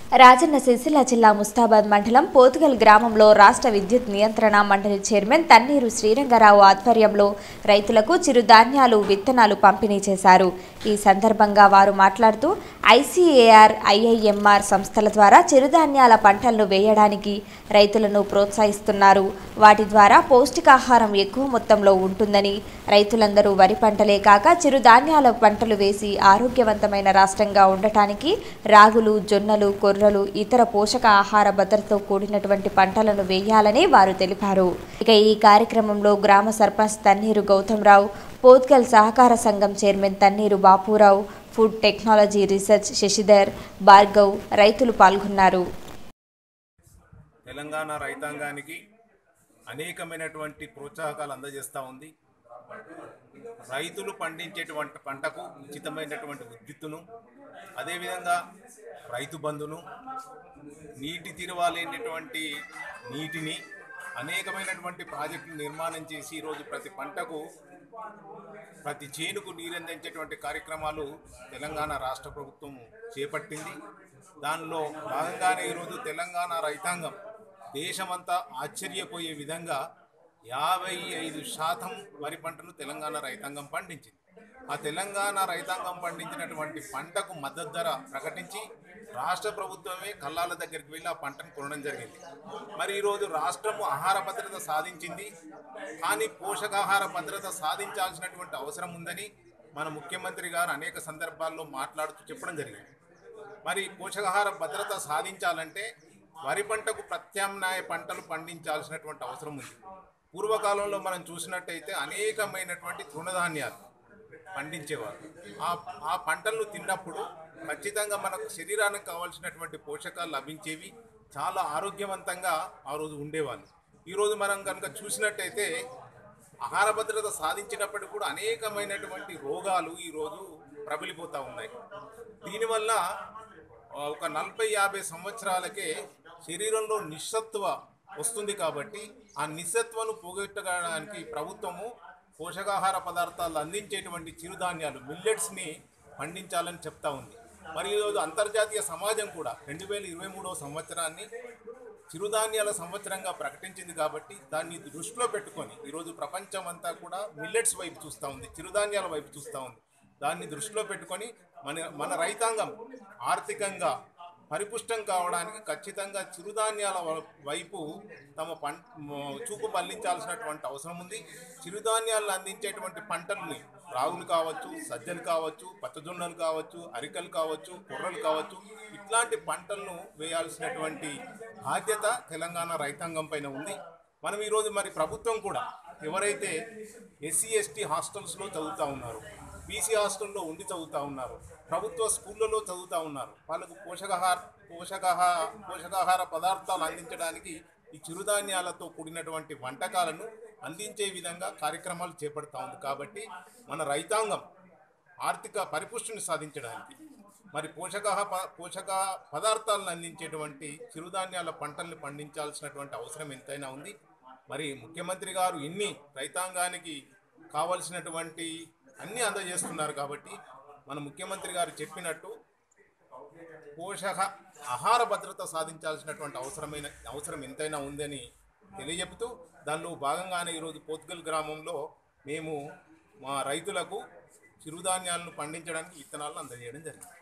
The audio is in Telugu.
రాజన్న సిరిసిల్ల జిల్లా ముస్తాబాద్ మండలం పోతుగల్ గ్రామంలో రాష్ట్ర విద్యుత్ నియంత్రణ మండలి చైర్మన్ తన్నీరు శ్రీరంగరావు ఆధ్వర్యంలో రైతులకు చిరుధాన్యాలు విత్తనాలు పంపిణీ చేశారు ఈ సందర్భంగా వారు మాట్లాడుతూ ఐసీఏఆర్ ఐఐఎంఆర్ సంస్థల ద్వారా చిరుధాన్యాల పంటలను వేయడానికి రైతులను ప్రోత్సహిస్తున్నారు వాటి ద్వారా పౌష్టికాహారం ఎక్కువ మొత్తంలో ఉంటుందని రైతులందరూ వరి పంటలే కాక చిరుధాన్యాల పంటలు వేసి ఆరోగ్యవంతమైన రాష్ట్రంగా ఉండటానికి రాగులు జొన్నలు కొర్రలు ఇతర పోషక ఆహార భద్రతతో కూడినటువంటి పంటలను వేయాలని వారు తెలిపారు ఇక ఈ కార్యక్రమంలో గ్రామ సర్పంచ్ తన్నీరు గౌతమ్రావు పోత్గల్ సహకార సంఘం chairman Thanneeru Bapurao food technology research Shashidhar Bhargav రైతులు పాల్గొన్నారు తెలంగాణ రైతాంగానికి అనేకమైనటువంటి ప్రోత్సాహకాలు అందజేస్తూ ఉంది రైతులు పండించేటువంటి పంటకు ఉచితమైనటువంటి విద్యుత్తును అదేవిధంగా రైతు బంధును నీటి తీరువాలేనటువంటి నీటిని అనేకమైనటువంటి ప్రాజెక్టులు నిర్మాణం చేసి ఈరోజు ప్రతి పంటకు ప్రతి చేనుకు నీరందించేటువంటి కార్యక్రమాలు తెలంగాణ రాష్ట్ర ప్రభుత్వం చేపట్టింది దానిలో భాగంగానే ఈరోజు తెలంగాణ రైతాంగం దేశమంతా ఆశ్చర్యపోయే విధంగా యాభై ఐదు శాతం వరి పంటను తెలంగాణ రైతాంగం పండించింది ఆ తెలంగాణ రైతాంగం పండించినటువంటి పంటకు మద్దతు ధర ప్రకటించి రాష్ట్ర ప్రభుత్వమే కల్లాల దగ్గరికి వెళ్ళి ఆ పంటను కొనడం జరిగింది మరి ఈరోజు రాష్ట్రము ఆహార భద్రత సాధించింది కానీ పోషకాహార భద్రత సాధించాల్సినటువంటి అవసరం ఉందని మన ముఖ్యమంత్రి గారు అనేక సందర్భాల్లో మాట్లాడుతూ చెప్పడం జరిగింది మరి పోషకాహార భద్రత సాధించాలంటే వరి పంటకు ప్రత్యామ్నాయ పంటలు పండించాల్సినటువంటి అవసరం ఉంది పూర్వకాలంలో మనం చూసినట్టయితే అనేకమైనటువంటి తృణధాన్యాలు పండించేవారు ఆ ఆ పంటలను తిన్నప్పుడు ఖచ్చితంగా మనకు శరీరానికి కావాల్సినటువంటి పోషకాలు లభించేవి చాలా ఆరోగ్యవంతంగా ఆ రోజు ఉండేవాళ్ళు ఈరోజు మనం కనుక చూసినట్టయితే ఆహార భద్రత సాధించినప్పటికీ కూడా అనేకమైనటువంటి రోగాలు ఈరోజు ప్రబలిపోతూ ఉన్నాయి దీనివల్ల ఆ, ఒక నలభై యాభై సంవత్సరాలకే శరీరంలో నిస్సత్వ వస్తుంది కాబట్టి ఆ నిస్సత్వను పోగొట్టడానికి ప్రభుత్వము పోషకాహార పదార్థాలు అందించేటువంటి చిరుధాన్యాలు మిల్లెట్స్ని పండించాలని చెప్తా ఉంది మరి ఈరోజు అంతర్జాతీయ సమాజం కూడా రెండు వేల ఇరవై మూడవ సంవత్సరాన్ని చిరుధాన్యాల సంవత్సరంగా ప్రకటించింది కాబట్టి దాన్ని దృష్టిలో పెట్టుకొని ఈరోజు ప్రపంచం అంతా కూడా మిల్లెట్స్ వైపు చూస్తూ ఉంది చిరుధాన్యాల వైపు చూస్తూ ఉంది దాన్ని దృష్టిలో పెట్టుకొని మన మన రైతాంగం ఆర్థికంగా పరిపుష్టం కావడానికి ఖచ్చితంగా చిరుధాన్యాల వ- వైపు తమ పం చూపు మళ్లించాల్సినటువంటి అవసరం ఉంది చిరుధాన్యాలను అందించేటువంటి పంటల్ని రాగులు కావచ్చు సజ్జలు కావచ్చు పచ్చజొన్నలు కావచ్చు అరికలు కావచ్చు కుర్రలు కావచ్చు ఇట్లాంటి పంటలను వేయాల్సినటువంటి బాధ్యత తెలంగాణ రైతాంగం పైన ఉంది మనం ఈరోజు మరి ప్రభుత్వం కూడా ఎవరైతే ఎస్సీ ఎస్టీ హాస్టల్స్లో చదువుతూ ఉన్నారు బీసీ హాస్టల్లో ఉండి చదువుతూ ఉన్నారు ప్రభుత్వ స్కూళ్ళలో చదువుతూ ఉన్నారు వాళ్ళకు పోషకాహార పోషకాహార పోషకాహార పదార్థాలు అందించడానికి ఈ చిరుధాన్యాలతో కూడినటువంటి వంటకాలను అందించే విధంగా కార్యక్రమాలు చేపడతా ఉంది కాబట్టి మన రైతాంగం ఆర్థిక పరిపుష్టిని సాధించడానికి మరి పోషకాహ ప- పోషక పదార్థాలను అందించేటువంటి చిరుధాన్యాల పంటల్ని పండించాల్సినటువంటి అవసరం ఎంతైనా ఉంది మరి ముఖ్యమంత్రి గారు ఎన్ని రైతాంగానికి కావలసినటువంటి అన్నీ అందజేస్తున్నారు కాబట్టి మన ముఖ్యమంత్రి గారు చెప్పినట్టు పోషక ఆహార భద్రత సాధించాల్సినటువంటి అవసరమైన అవసరం ఎంతైనా ఉందని తెలియజెపుతూ దానిలో భాగంగానే ఈరోజు పోత్గల్ గ్రామంలో మేము మా రైతులకు చిరుధాన్యాలను పండించడానికి విత్తనాలను అందజేయడం జరిగింది